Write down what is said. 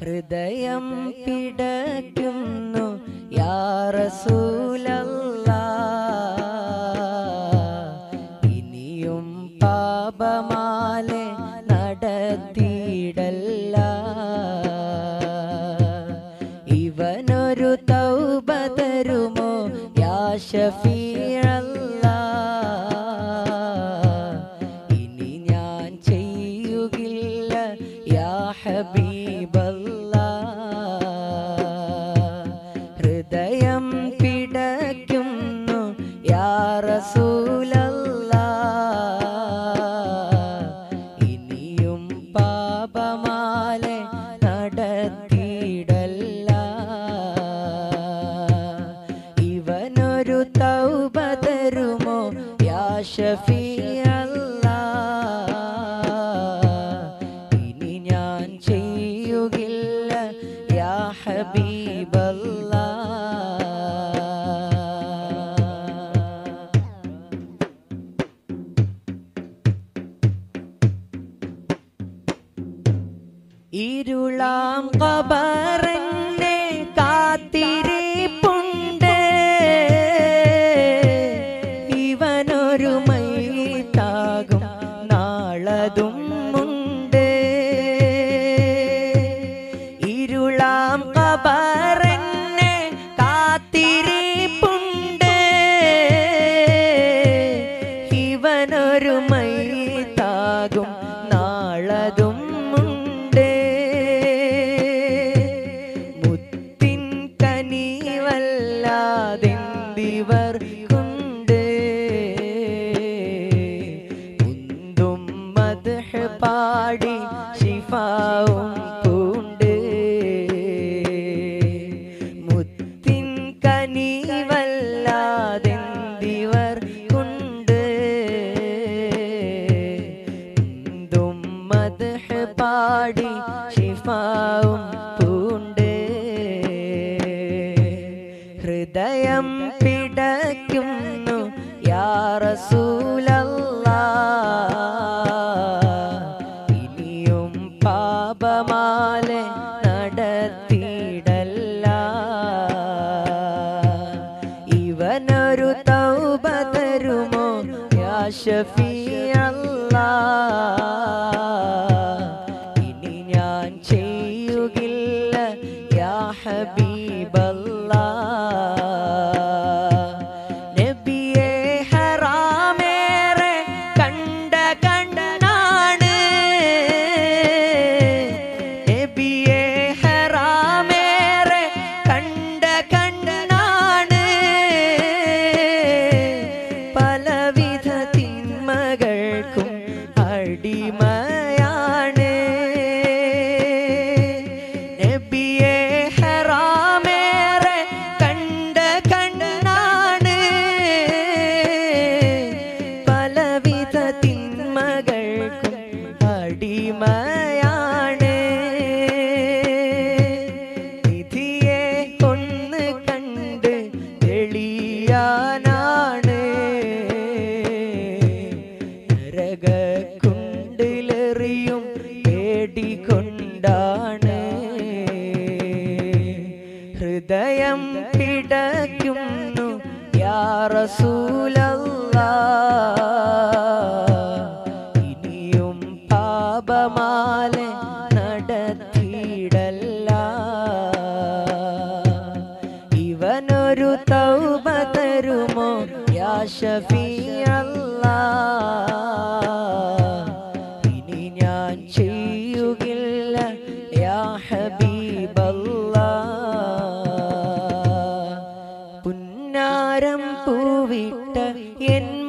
ഹൃദയം പിടയ്ക്കുന്നു യാറസൂലല്ലാ ഇനിയും പാപമാലെ നടത്തിയിടല്ല ഇവനൊരു തൗബ തരുമോ യാ ഷഫീഅല്ലാ ഇനി ഞാൻ ചെയ്യുകില്ല യാ ഹബീബല്ലാ ഹൃദയം പിടയ്ക്കുന്നു യാ റസൂലല്ലാ ഇനിയും പാപമാലെ നടത്തിയിടല്ല ഇവനൊരു തൗബ തരുമോ യാ ഷഫീഅല്ലാ ഇനി ഞാൻ ചെയ്യുകില്ല യാ ഹബീബല്ലാ ഇരുളാം കബറന്നെ കാത്തിരിപ്പുണ്ട് ഇവനൊരു മൈത്താകും നാളതും ഉണ്ട് ഇരുളാം കബറന്നെ കാത്തിരിപ്പുണ്ട് ഇവനൊരു മൈത്താകും നാളതും ഉണ്ട് മുത്തിൻ കനിവല്ലാതെന്തിവർ കൊണ്ട് മുന്തും മദ്ഹ് പാടി ശിഫാവും പൂണ്ട് മുത്തിൻ കനിവല്ലാതെന്തിവർ കൊണ്ട് മുന്തും മദ്ഹ് പാടി ശിഫാവും പൂണ്ട് ഹൃദയം പിടയ്ക്കുന്നു യാ റസൂലല്ലാ ഇനിയും പാപമാലെ നടത്തിയിടല്ല ഇവനൊരു തൗബ തരുമോ യാ ഷഫീഅല്ലാ ഇനി ഞാൻ ചെയ്യുകില്ല യാ ഹബീബല്ലാ നബിയെ ഹറാമേറെ കണ്ട കണ്ണാണ് നബിയെ ഹറാമേറെ കണ്ട കണ്ണാണ് പലവിധ തിന്മകൾക്കും അടിമയാണ് നബിയെ ഹറാമേറെ കണ്ട കണ്ണാണ് പലവിധ തിന്മകൾക്കും അടിമയാണ് വിധിയെ ഒന്ന് കണ്ട് തെളിയാനാണ് നരകക്കുണ്ടിലെറിയും പേടികൊണ്ടാണ് ഹൃദയം പിടയ്ക്കുന്നു യാ റസൂലല്ലാ ഇനിയും പാപമാലെ നടത്തിയിടല്ല ഇവനൊരു തൗബ തരുമോ യാ ഷഫീഅല്ലാ ഇനി ഞാൻ ചെയ്യുകില്ല യാ ഹബീബല്ലാ പുന്നാരം പൂവിട്ട എൻ